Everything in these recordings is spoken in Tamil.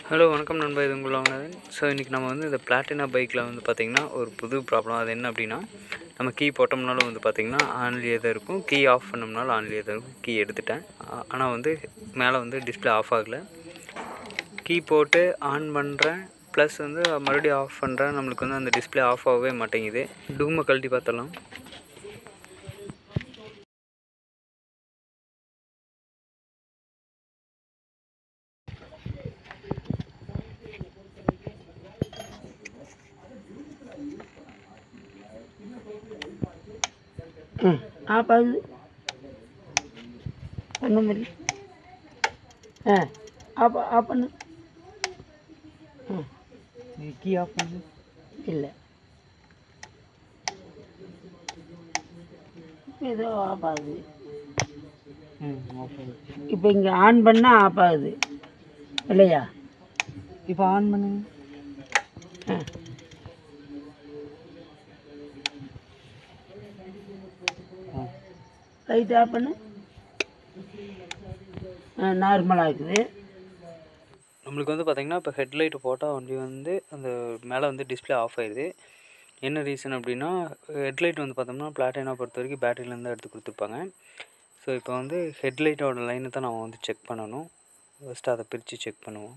ஹலோ வணக்கம் நண்பா இது உங்கள் வாங்கினது ஸோ இன்றைக்கி நம்ம வந்து இந்த பிளாட்டினா பைக்கில் வந்து பார்த்திங்கன்னா ஒரு புது ப்ராப்ளம் அது என்ன அப்படின்னா நம்ம கீ போட்டோம்னாலும் வந்து பார்த்திங்கன்னா ஆன்லேயே தான் இருக்கும் கீ ஆஃப் பண்ணோம்னாலும் ஆன்லேயே தான் இருக்கும் கீ எடுத்துட்டேன் ஆனால் வந்து மேலே வந்து டிஸ்பிளே ஆஃப் ஆகலை கீ போட்டு ஆன் பண்ணுறேன் ப்ளஸ் வந்து மறுபடியும் ஆஃப் பண்ணுறேன் நம்மளுக்கு வந்து அந்த டிஸ்பிளே ஆஃப் ஆகவே மாட்டேங்குது டூமை கழட்டி பார்த்தலாம் ம் ஆப் ஆகுது ஒன்றும் இல்லை ஆ ஆப் ஆப் பண்ணு ம் கீ ஆஃப் பண்ணு இல்லை ஏதோ ஆஃப் ஆகுது ம் ஆஃப் ஆகுது இப்போ இங்கே ஆன் பண்ணால் ஆஃப் ஆகுது இல்லையா இப்போ ஆன் பண்ணுங்க ஆ லைட் ஆஃப் பண்ணு ஆ நார்மலாக இருக்குது நம்மளுக்கு வந்து பார்த்திங்கன்னா இப்போ ஹெட்லைட்டு போட்டால் வண்டி வந்து அந்த மேலே வந்து டிஸ்பிளே ஆஃப் ஆயிடுது என்ன ரீசன் அப்படின்னா ஹெட்லைட் வந்து பார்த்தோம்னா பிளாட்டினா பொறுத்த வரைக்கும் பேட்டரியிலேருந்து எடுத்து கொடுத்துருப்பாங்க ஸோ இப்போ வந்து ஹெட்லைட்டோட லைனை தான் நம்ம வந்து செக் பண்ணணும் ஃபஸ்ட்டு அதை பிரித்து செக் பண்ணுவோம்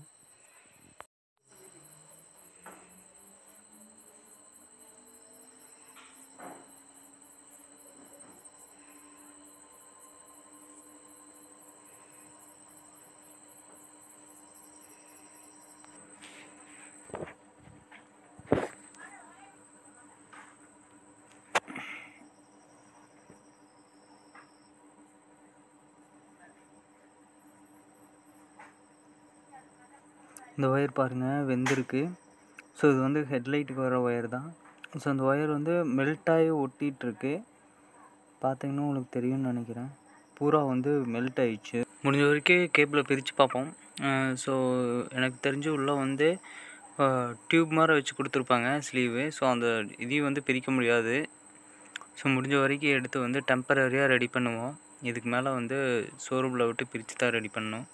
இந்த ஒயர் பாருங்கள் வெந்திருக்கு ஸோ இது வந்து ஹெட்லைட்டுக்கு வர ஒயர் தான் ஸோ அந்த ஒயர் வந்து மெல்ட் ஆகி ஒட்டிகிட்ருக்கு பார்த்தீங்கன்னா உங்களுக்கு தெரியும்னு நினைக்கிறேன் பூரா வந்து மெல்ட் ஆயிடுச்சு முடிஞ்ச வரைக்கும் கேபிளை பிரித்து பார்ப்போம் ஸோ எனக்கு தெரிஞ்சு உள்ளே வந்து டியூப் மாதிரி வச்சு கொடுத்துருப்பாங்க ஸ்லீவு ஸோ அந்த இதையும் வந்து பிரிக்க முடியாது ஸோ முடிஞ்ச வரைக்கும் எடுத்து வந்து டெம்பரரியாக ரெடி பண்ணுவோம் இதுக்கு மேலே வந்து ஷோரூமில் விட்டு பிரித்து தான் ரெடி பண்ணணும்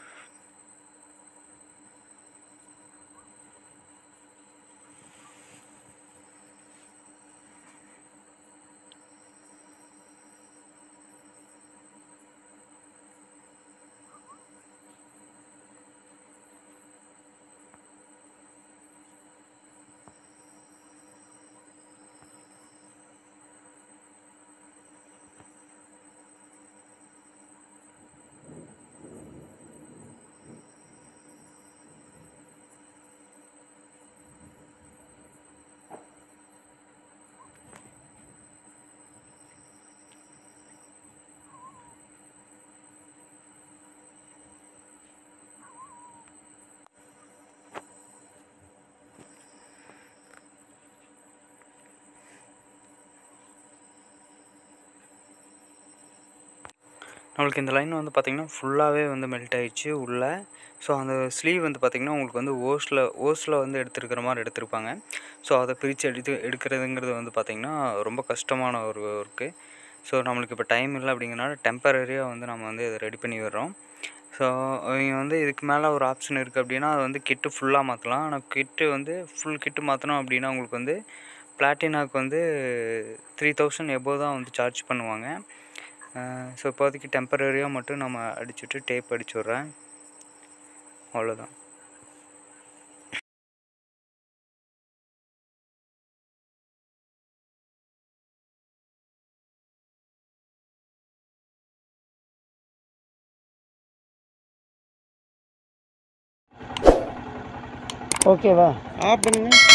நம்மளுக்கு இந்த லைன் வந்து பார்த்திங்கன்னா ஃபுல்லாகவே வந்து மெல்ட் ஆயிடுச்சு உள்ளே ஸோ அந்த ஸ்லீவ் வந்து பார்த்திங்கன்னா உங்களுக்கு வந்து ஓஸில் ஓஸில் வந்து எடுத்துருக்கிற மாதிரி எடுத்திருப்பாங்க ஸோ அதை பிரித்து எடுத்து எடுக்கிறதுங்கிறது வந்து பார்த்திங்கன்னா ரொம்ப கஷ்டமான ஒரு ஒர்க்கு ஸோ நம்மளுக்கு இப்போ டைம் இல்லை அப்படிங்கிறனால டெம்பரரியாக வந்து நம்ம வந்து இதை ரெடி பண்ணி விடுறோம் ஸோ இவங்க வந்து இதுக்கு மேலே ஒரு ஆப்ஷன் இருக்குது அப்படின்னா அது வந்து கிட்டு ஃபுல்லாக மாற்றலாம் ஆனால் கிட்டு வந்து ஃபுல் கிட்டு மாற்றணும் அப்படின்னா உங்களுக்கு வந்து பிளாட்டினாக்கு வந்து த்ரீ தௌசண்ட் எபோ தான் வந்து சார்ஜ் பண்ணுவாங்க ஸோ இப்போதைக்கு டெம்பரரியாக மட்டும் நம்ம அடிச்சுட்டு டேப் அடிச்சு விட்றேன் அவ்வளோதான் ஓகேவா ஆஃப் பண்ணுங்க